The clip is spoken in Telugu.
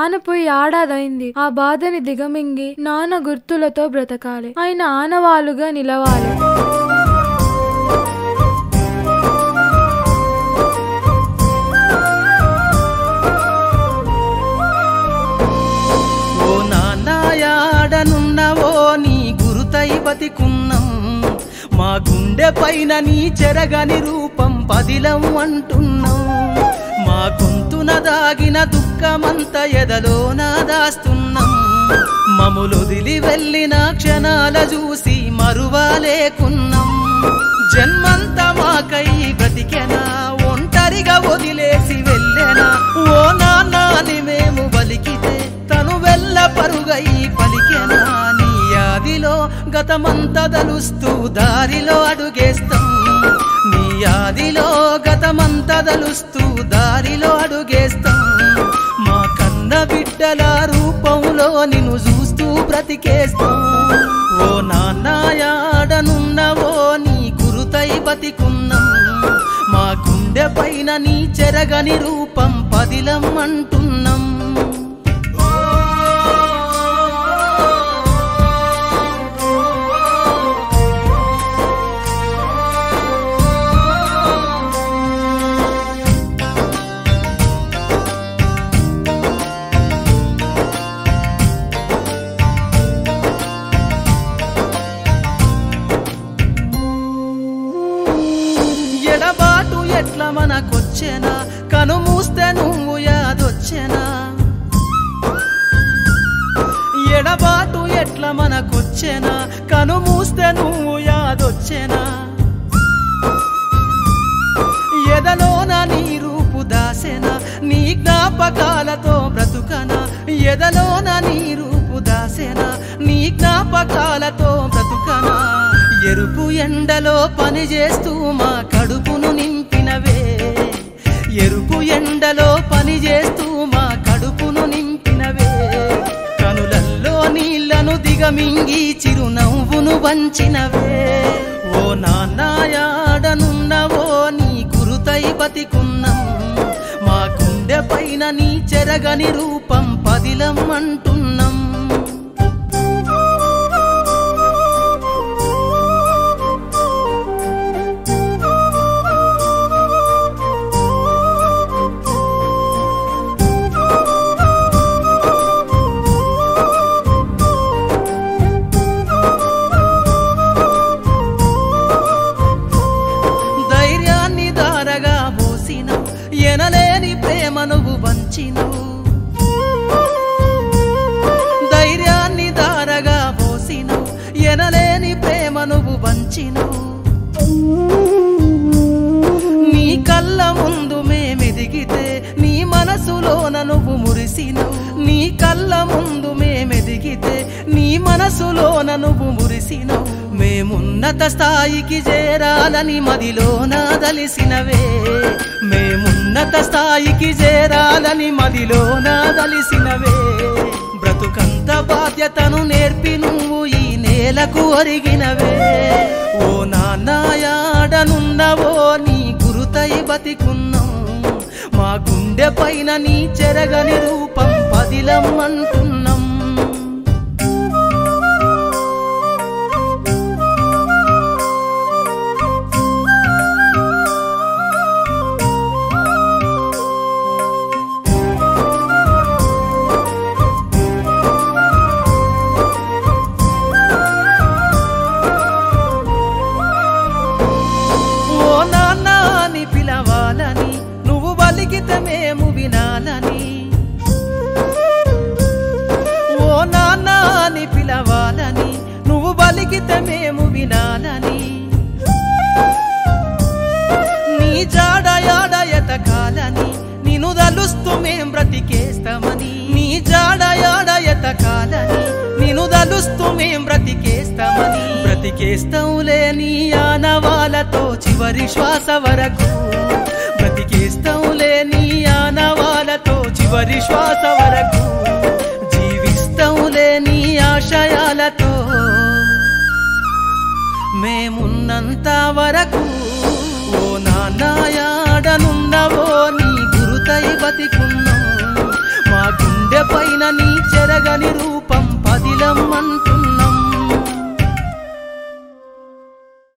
నాన్న పోయి ఏడాదైంది ఆ బాధని దిగమింగి నాన్న గుర్తులతో బ్రతకాలి ఆయన ఆనవాలుగా నిలవాలి ఓ నాన్నయాడనున్నవో నీ గురుతై బతికున్నాం మా గుండె పైన నీ చెరగని రూపం పదిలం అంటున్నాం మా గొంతున దాగిన దుఃఖమంత ఎదలోన దాస్తున్నాం మములొదిలి వెళ్ళిన క్షణాల చూసి మరువాలేకున్నాం జన్మంత మాకై బ్రతికెనా ఒంటరిగా వదిలేసి వెళ్ళెనా ఓ నాన్నని మేము బలికితే తను వెళ్ళ పరుగై పలికెనా నీ యాదిలో గతమంతా దలుస్తూ దారిలో అడుగేస్తాం నీ యాదిలో గతమంతా దలుస్తూ దారిలో అడుగేస్తాం మా కన్న బిడ్డల రూపంలో నిన్ను చూస్తూ బ్రతికేస్తాం ఓ నాన్నయాడనున్నవో నీ గురుతై బతికున్నాం మా గుండె పైన నీ చెరగని రూపం పదిలం అంటున్నాం ఎడబాటు ఎట్ల మనకొచ్చెనా కను మూస్తే నువ్వు యాదొచ్చెనా ఎడబాటు ఎట్ల మనకొచ్చెనా కను మూస్తే నువ్వు యాదొచ్చెనా ఎదలోన నీ రూపు దాసెన నీ జ్ఞాపకాలతో బ్రతుకనా ఎదలోన నీ రూపు దాసెన నీ జ్ఞాపకాలతో బ్రతుకనా ఎరుపు ఎండలో పని చేస్తూ మా కడుపును నింపినవే ఎరుపు ఎండలో పని చేస్తూ మా కడుపును నింపినవే కనులల్లో నీళ్లను దిగమింగి చిరునవ్వును వంచినవే ఓ నాన్నయాడనున్నవో నీ గురుతై బతికున్నాం మా గుండె పైన నీ చెరగని రూపం పదిలం అంటున్నాం ధైర్యాన్ని దారగా పోసినవు ఎనలేని ప్రేమ నువ్వు వంచినవు ధైర్యాన్ని దారగా పోసినవు ఎనలేని ప్రేమ నువ్వు వంచినవు నీ కళ్ళ ముందు మేమెదిగితే నీ మనసులోన నువ్వు మురిసినవు నీ కళ్ళ ముందు మేమెదిగితే నీ మనసులోన నువ్వు మురిసినవు మేమున్నత స్థాయికి చేరాలని మదిలోన దలిసినవే మేమున్నత స్థాయికి చేరాలని మదిలోన దలిసినవే బ్రతుకంత బాధ్యతను నేర్పి నువ్వు ఈ నేలకు ఒరిగినవే ఓ నాన్నయాడనున్నవో నీ గురుతై బతికున్నాం మా గుండె పైన నీ చెరగని రూపం పదిలం అంటున్నాం ఓ నాన్న అని పిలవాలని నువ్వు బలిగితే మేము వినాలని ఓ నాన్న అని పిలవాలని నువ్వు బలిగితే మేము వినాలని నీ జాడ యాడ ఎతకాలని నిన్ను దలుస్తూ మేం బ్రతికేస్తామని నీ జాడ యాడ ఎతకాలని నిన్ను దలుస్తూ మేం బ్రతికేస్తామని బ్రతికేస్తాంలే నీ ఆనవాలతో చివరి శ్వాస వరకు బ్రతికేస్తాంలే నీ ఆనవాలతో చివరి శ్వాస వరకు జీవిస్తాంలే నీ ఆశయాలతో మేమున్నంత వరకు ఓ నాన్నయాడనున్నవో నీ గురుతై బతికున్నాం మా గుండెపై చెరగని రూపం పదిలమ్మంటూ